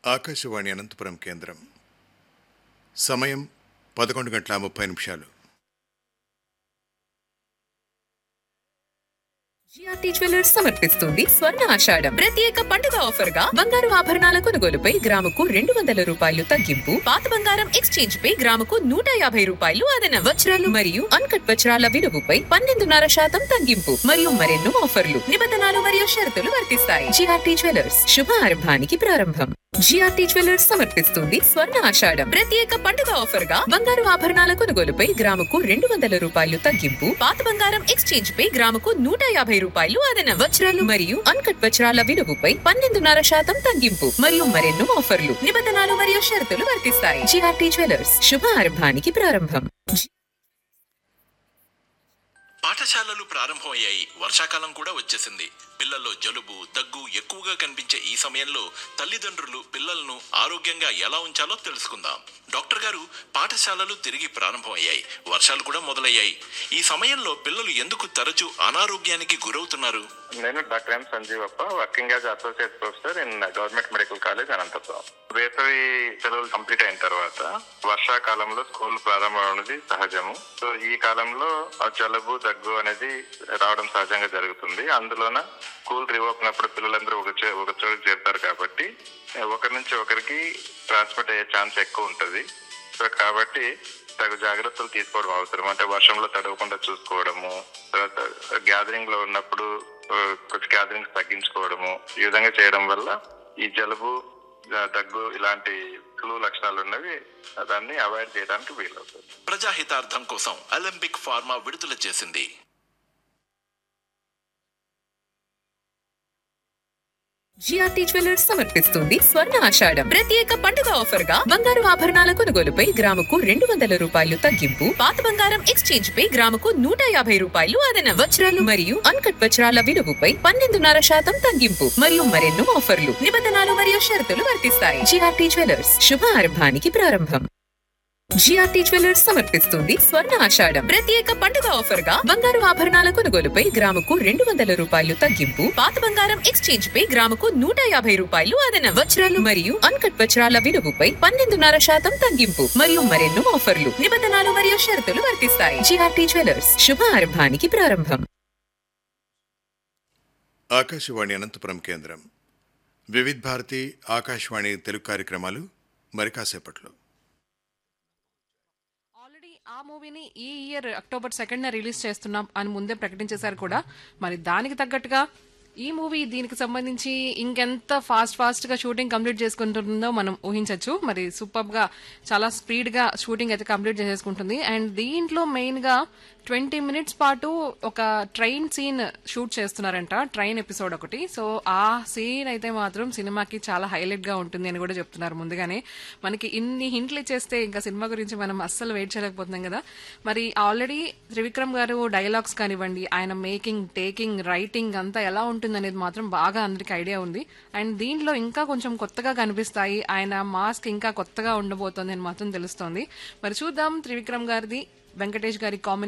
ఆకాశవాణి అనంతపురం కేంద్రం సమయం పదకొండు గంటల ముప్పై నిమిషాలు జిఆర్టీ జ్యువెలర్స్ సమర్పిస్తుంది స్వర్ణ ఆషాఢం ప్రత్యేక పండుగ ఆఫర్ గా బంగారు ఆభరణాల కొనుగోలుపై గ్రాముకు రెండు వందల రూపాయలు తగ్గింపు పాత బంగారం ఎక్స్చేంజ్ పై గ్రాముకు నూట యాభై రూపాయలు అదన వజ్రాలు మరియు అన్కట్ వజ్రాల విలువపై పన్నెండున్నర శాతం తగ్గింపు మరియు మరెన్నో ఆఫర్లు నిబంధనలు మరియు షరతులు వర్తిస్తాయి జిఆర్టీ జ్యువెలర్స్ శుభ ఆరంభానికి ప్రారంభం జిఆర్టీ జ్యువెలర్స్ సమర్పిస్తుంది స్వర్ణ ఆషాఢం ప్రత్యేక పండుగ ఆఫర్ గా బంగారు ఆభరణాల కొనుగోలుపై గ్రాముకు రెండు వందల రూపాయలు తగ్గింపు పాత బంగారం ఎక్స్చేంజ్ పై గ్రాముకు నూట యాభై రూపాయలు అదన వజ్రాలు మరియు అన్కట్ వజ్రాల విలువపై పన్నెండున్నర శాతం తగ్గింపు మరియు మరెన్నో ఆఫర్లు నిబంధనలు మరియు షరతులు వర్తిస్తాయి జిఆర్టీ జ్యువెలర్స్ శుభ ఆరంభానికి ప్రారంభం పాఠశాలలు ప్రారంభమయ్యాయి వర్షాకాలం కూడా వచ్చేసింది పిల్లల్లో జలుబు దగ్గు ఎక్కువగా కనిపించే ఈ సమయంలో తల్లిదండ్రులు పిల్లలను ఆరోగ్యంగా ఎలా ఉంచాలో తెలుసుకుందాం డాక్టర్ గారు పాఠశాలలు తిరిగి ప్రారంభమయ్యాయి వర్షాలు కూడా మొదలయ్యాయి ఈ సమయంలో పిల్లలు ఎందుకు తరచూ అనారోగ్యానికి గురవుతున్నారు నేను doctor M Sanjeevappa working as associate professor in government medical college Anantapuram వేసవి సెలవులు కంప్లీట్ అయిన తర్వాత వర్షాకాలంలో స్కూల్ ప్రారంభం అనేది సహజము సో ఈ కాలంలో ఆ జలుబు దగ్గు అనేది రావడం సహజంగా జరుగుతుంది అందులోన స్కూల్ రీఓపెన్ అప్పుడు పిల్లలందరూ ఒక చో ఒక చోటు చేరుతారు కాబట్టి ఒకరి నుంచి ఒకరికి ట్రాన్స్మిట్ అయ్యే ఛాన్స్ ఎక్కువ ఉంటుంది సో కాబట్టి తగు జాగ్రత్తలు తీసుకోవడం అవసరం అంటే వర్షంలో తడవకుండా చూసుకోవడము తర్వాత గ్యాదరింగ్ లో ఉన్నప్పుడు ఆ, కొంచెం గ్యాదరింగ్స్ తగ్గించుకోవడము ఈ విధంగా చేయడం వల్ల ఈ జలుబు ఆ, దగ్గు ఇలాంటి ఫ్లూ లక్షణాలు ఉన్నవి దాన్ని అవాయిడ్ చేయడానికి వీలవుతుంది ప్రజాహితార్థం కోసం ఒలింపిక్ ఫార్మా విడుదల చేసింది జిఆర్టీ జ్యువెలర్స్ సమర్పిస్తుంది స్వర్ణ ఆషాఢం ప్రత్యేక పండుగ ఆఫర్ గా బంగారు ఆభరణాల కొనుగోలుపై గ్రాముకు రెండు వందల రూపాయలు తగ్గింపు పాత బంగారం ఎక్స్చేంజ్ పై గ్రాముకు నూట యాభై రూపాయలు అదన వజ్రాలు మరియు అన్కట్ వజ్రాల విలువపై పన్నెండున్నర శాతం తగ్గింపు మరియు మరెన్నో ఆఫర్లు నిబంధనలు మరియు షరతులు వర్తిస్తాయి జిఆర్టీ జ్యువెలర్స్ శుభ ఆరంభానికి ప్రారంభం జిఆర్టీ జ్యువెలర్స్ సమర్పిస్తుంది స్వర్ణ ఆషాఢం ప్రత్యేక పండుగ ఆఫర్ గా బంగారు ఆభరణాల కొనుగోలుపై గ్రాముకు రెండు వందల రూపాయలు తగ్గింపు పాత బంగారం ఎక్స్చేంజ్ పై గ్రాముకు నూట యాభై రూపాయలు అదన వజ్రాలు మరియు అన్కట్ వజ్రాల విలువపై పన్నెండున్నర శాతం తగ్గింపు మరియు మరెన్నో ఆఫర్లు నిబంధనలు మరియు షరతులు వర్తిస్తాయి జిఆర్టీ జ్యువెలర్స్ శుభ ఆరంభానికి ప్రారంభం ఆకాశవాణి అనంతపురం కేంద్రం వివిధ్ భారతి ఆకాశవాణి తెలుగు కార్యక్రమాలు మరి కాసేపట్లో ఆల్రెడీ ఆ మూవీని ఈ ఇయర్ అక్టోబర్ సెకండ్ రిలీజ్ చేస్తున్నాం అని ముందే ప్రకటించేశారు కూడా మరి దానికి తగ్గట్టుగా ఈ మూవీ దీనికి సంబంధించి ఇంకెంత ఫాస్ట్ ఫాస్ట్ గా షూటింగ్ కంప్లీట్ చేసుకుంటుందో మనం ఊహించవచ్చు మరి సూపర్ గా చాలా స్పీడ్ గా షూటింగ్ అయితే కంప్లీట్ చేసేసుకుంటుంది అండ్ దీంట్లో మెయిన్ గా ట్వంటీ మినిట్స్ పాటు ఒక ట్రైన్ సీన్ షూట్ చేస్తున్నారంట ట్రైన్ ఎపిసోడ్ ఒకటి సో ఆ సీన్ అయితే మాత్రం సినిమాకి చాలా హైలైట్ గా ఉంటుంది అని కూడా చెప్తున్నారు ముందుగానే మనకి ఇన్ని హింట్లు ఇచ్చేస్తే ఇంకా సినిమా గురించి మనం అస్సలు వెయిట్ చేయలేకపోతున్నాం కదా మరి ఆల్రెడీ త్రివిక్రమ్ గారు డైలాగ్స్ కానివ్వండి ఆయన మేకింగ్ టేకింగ్ రైటింగ్ అంతా ఎలా ఉంటుంది అనేది మాత్రం బాగా అందరికి ఐడియా ఉంది అండ్ దీంట్లో ఇంకా కొంచెం కొత్తగా కనిపిస్తాయి ఆయన మాస్క్ ఇంకా కొత్తగా ఉండబోతోంది అని మాత్రం తెలుస్తోంది మరి చూద్దాం త్రివిక్రమ్ గారిది వెంకటేష్ గారి కాంబినేషన్